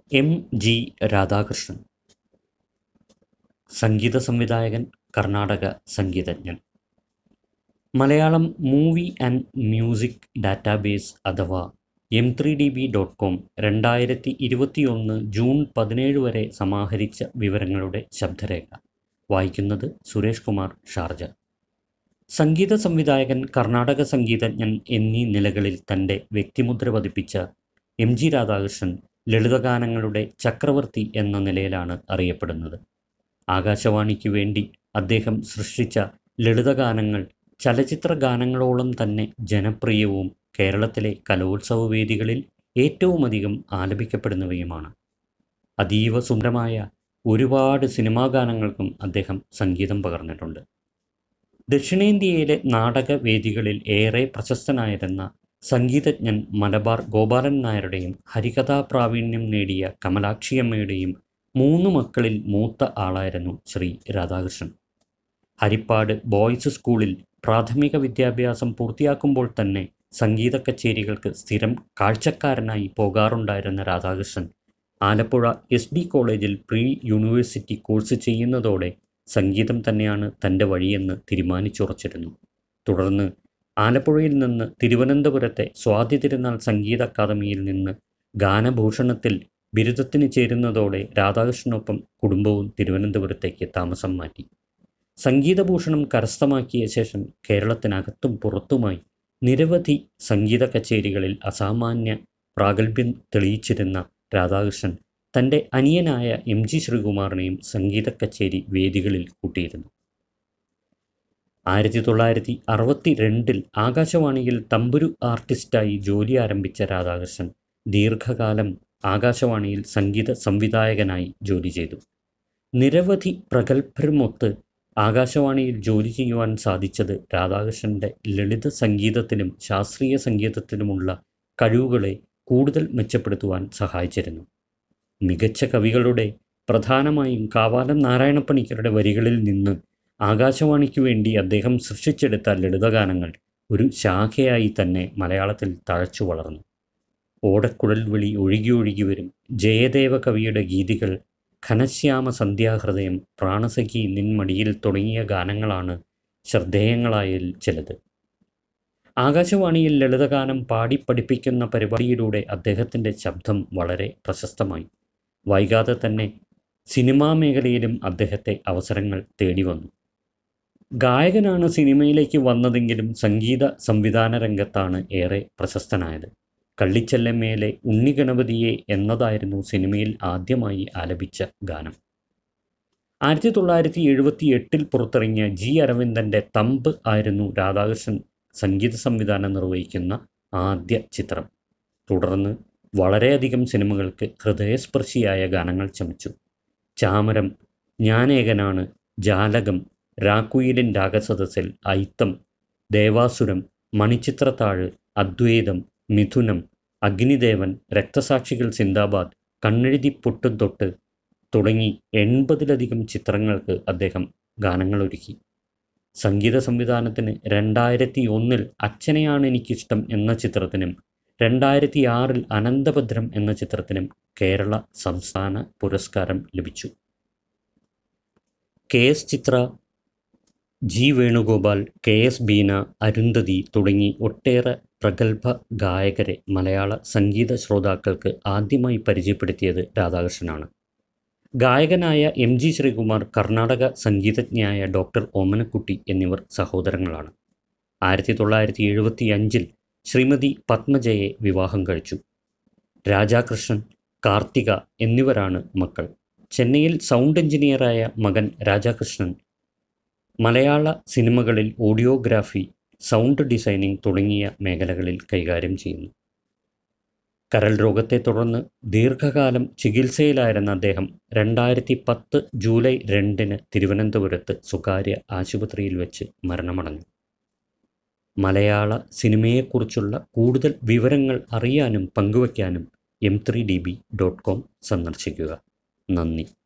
M G Radhakrishnan സംഗീത സംവിധായകൻ കർണാടക സംഗീതജ്ഞൻ Malayalam movie and music database അഥവാ M three D B dot com രണ്ടായിരത്തി ഇരുപത്തിയൊന്ന് ജൂൺ പതിനേഴ് വരെ സമാഹരിച്ച വിവരങ്ങളുടെ ശബ്ദരേഖ വായിക്കുന്നത് സുരേഷ് കുമാർ ഷാർജ സംഗീത സംവിധായകൻ കർണാടക സംഗീതജ്ഞൻ എന്നീ നിലകളിൽ തൻ്റെ വ്യക്തിമുദ്ര പതിപ്പിച്ച എം ജി രാധാകൃഷ്ണൻ ലളിതഗാനങ്ങളുടെ ചക്രവർത്തി എന്ന നിലയിലാണ് അറിയപ്പെടുന്നത് ആകാശവാണിക്ക് വേണ്ടി അദ്ദേഹം സൃഷ്ടിച്ച ലളിതഗാനങ്ങൾ ചലച്ചിത്ര ഗാനങ്ങളോളം തന്നെ ജനപ്രിയവും കേരളത്തിലെ കലോത്സവ വേദികളിൽ ഏറ്റവുമധികം ആലപിക്കപ്പെടുന്നവയുമാണ് അതീവ സുന്ദരമായ ഒരുപാട് സിനിമാ ഗാനങ്ങൾക്കും അദ്ദേഹം സംഗീതം പകർന്നിട്ടുണ്ട് ദക്ഷിണേന്ത്യയിലെ നാടക വേദികളിൽ ഏറെ പ്രശസ്തനായിരുന്ന സംഗീതജ്ഞൻ മലബാർ ഗോപാലൻ നായരുടെയും ഹരികഥാ പ്രാവീണ്യം നേടിയ കമലാക്ഷിയമ്മയുടെയും മൂന്ന് മക്കളിൽ മൂത്ത ആളായിരുന്നു ശ്രീ രാധാകൃഷ്ണൻ ഹരിപ്പാട് ബോയ്സ് സ്കൂളിൽ പ്രാഥമിക വിദ്യാഭ്യാസം പൂർത്തിയാക്കുമ്പോൾ തന്നെ സംഗീത കച്ചേരികൾക്ക് സ്ഥിരം കാഴ്ചക്കാരനായി പോകാറുണ്ടായിരുന്ന രാധാകൃഷ്ണൻ ആലപ്പുഴ എസ് ഡി കോളേജിൽ പ്രീ യൂണിവേഴ്സിറ്റി കോഴ്സ് ചെയ്യുന്നതോടെ സംഗീതം തന്നെയാണ് തൻ്റെ വഴിയെന്ന് തീരുമാനിച്ചുറച്ചിരുന്നു തുടർന്ന് ആലപ്പുഴയിൽ നിന്ന് തിരുവനന്തപുരത്തെ സ്വാതി തിരുനാൾ സംഗീത അക്കാദമിയിൽ നിന്ന് ഗാനഭൂഷണത്തിൽ ബിരുദത്തിന് ചേരുന്നതോടെ രാധാകൃഷ്ണനൊപ്പം കുടുംബവും തിരുവനന്തപുരത്തേക്ക് താമസം മാറ്റി സംഗീതഭൂഷണം കരസ്ഥമാക്കിയ ശേഷം കേരളത്തിനകത്തും പുറത്തുമായി നിരവധി സംഗീത കച്ചേരികളിൽ അസാമാന്യ പ്രാഗൽഭ്യം തെളിയിച്ചിരുന്ന രാധാകൃഷ്ണൻ തൻ്റെ അനിയനായ എം ജി ശ്രീകുമാറിനെയും സംഗീത കച്ചേരി വേദികളിൽ കൂട്ടിയിരുന്നു ആയിരത്തി തൊള്ളായിരത്തി അറുപത്തി രണ്ടിൽ ആകാശവാണിയിൽ തമ്പുരു ആർട്ടിസ്റ്റായി ജോലി ആരംഭിച്ച രാധാകൃഷ്ണൻ ദീർഘകാലം ആകാശവാണിയിൽ സംഗീത സംവിധായകനായി ജോലി ചെയ്തു നിരവധി പ്രഗത്ഭരുമൊത്ത് ആകാശവാണിയിൽ ജോലി ചെയ്യുവാൻ സാധിച്ചത് രാധാകൃഷ്ണൻ്റെ ലളിത സംഗീതത്തിലും ശാസ്ത്രീയ സംഗീതത്തിലുമുള്ള കഴിവുകളെ കൂടുതൽ മെച്ചപ്പെടുത്തുവാൻ സഹായിച്ചിരുന്നു മികച്ച കവികളുടെ പ്രധാനമായും കാവാലം നാരായണപ്പണിക്കരുടെ വരികളിൽ നിന്ന് ആകാശവാണിക്ക് വേണ്ടി അദ്ദേഹം സൃഷ്ടിച്ചെടുത്ത ലളിതഗാനങ്ങൾ ഒരു ശാഖയായി തന്നെ മലയാളത്തിൽ തഴച്ചു വളർന്നു ഓടക്കുഴൽ വിളി ഒഴുകി ഒഴുകി വരും ജയദേവ കവിയുടെ ഗീതികൾ ഘനശ്യാമ സന്ധ്യാഹൃദയം പ്രാണസഖി നിൻമടിയിൽ തുടങ്ങിയ ഗാനങ്ങളാണ് ശ്രദ്ധേയങ്ങളായ ചിലത് ആകാശവാണിയിൽ ലളിതഗാനം പാടി പഠിപ്പിക്കുന്ന പരിപാടിയിലൂടെ അദ്ദേഹത്തിൻ്റെ ശബ്ദം വളരെ പ്രശസ്തമായി വൈകാതെ തന്നെ സിനിമാ മേഖലയിലും അദ്ദേഹത്തെ അവസരങ്ങൾ തേടി വന്നു ഗായകനാണ് സിനിമയിലേക്ക് വന്നതെങ്കിലും സംഗീത സംവിധാന രംഗത്താണ് ഏറെ പ്രശസ്തനായത് കള്ളിച്ചെല്ലമ്മയിലെ ഉണ്ണിഗണപതിയെ എന്നതായിരുന്നു സിനിമയിൽ ആദ്യമായി ആലപിച്ച ഗാനം ആയിരത്തി തൊള്ളായിരത്തി എഴുപത്തി എട്ടിൽ പുറത്തിറങ്ങിയ ജി അരവിന്ദൻ്റെ തമ്പ് ആയിരുന്നു രാധാകൃഷ്ണൻ സംഗീത സംവിധാനം നിർവഹിക്കുന്ന ആദ്യ ചിത്രം തുടർന്ന് വളരെയധികം സിനിമകൾക്ക് ഹൃദയസ്പർശിയായ ഗാനങ്ങൾ ചമച്ചു ചാമരം ഞാനേകനാണ് ജാലകം രാക്കുയിലിൻ രാഗസദസ്സിൽ ഐത്തം ദേവാസുരം മണിച്ചിത്രത്താഴ് അദ്വൈതം മിഥുനം അഗ്നിദേവൻ രക്തസാക്ഷികൾ സിന്ദാബാദ് കണ്ണെഴുതി പൊട്ടും തൊട്ട് തുടങ്ങി എൺപതിലധികം ചിത്രങ്ങൾക്ക് അദ്ദേഹം ഗാനങ്ങളൊരുക്കി സംഗീത സംവിധാനത്തിന് രണ്ടായിരത്തി ഒന്നിൽ അച്ഛനെയാണ് എനിക്കിഷ്ടം എന്ന ചിത്രത്തിനും രണ്ടായിരത്തി ആറിൽ അനന്തഭദ്രം എന്ന ചിത്രത്തിനും കേരള സംസ്ഥാന പുരസ്കാരം ലഭിച്ചു K S Chithra G Venugopal K S Beena Arundhathi തുടങ്ങി ഒട്ടേറെ പ്രഗത്ഭ ഗായകരെ മലയാള സംഗീത ശ്രോതാക്കൾക്ക് ആദ്യമായി പരിചയപ്പെടുത്തിയത് രാധാകൃഷ്ണനാണ് ഗായകനായ എം ജി ശ്രീകുമാർ കർണാടക സംഗീതജ്ഞയായ ഡോക്ടർ ഓമനക്കുട്ടി എന്നിവർ സഹോദരങ്ങളാണ് ആയിരത്തി തൊള്ളായിരത്തി എഴുപത്തി അഞ്ചിൽ ശ്രീമതി പത്മജയെ വിവാഹം കഴിച്ചു രാജാകൃഷ്ണൻ കാർത്തിക എന്നിവരാണ് മക്കൾ ചെന്നൈയിൽ സൗണ്ട് എഞ്ചിനീയറായ മകൻ രാജാകൃഷ്ണൻ മലയാള സിനിമകളിൽ ഓഡിയോഗ്രാഫി സൗണ്ട് ഡിസൈനിങ് തുടങ്ങിയ മേഖലകളിൽ കൈകാര്യം ചെയ്യുന്നു കരൾ രോഗത്തെ തുടർന്ന് ദീർഘകാലം ചികിത്സയിലായിരുന്ന അദ്ദേഹം രണ്ടായിരത്തി പത്ത് ജൂലൈ രണ്ടിന് തിരുവനന്തപുരത്ത് സ്വകാര്യ ആശുപത്രിയിൽ വെച്ച് മരണമടഞ്ഞു മലയാള സിനിമയെക്കുറിച്ചുള്ള കൂടുതൽ വിവരങ്ങൾ അറിയാനും പങ്കുവയ്ക്കാനും M three D B dot com സന്ദർശിക്കുക നന്ദി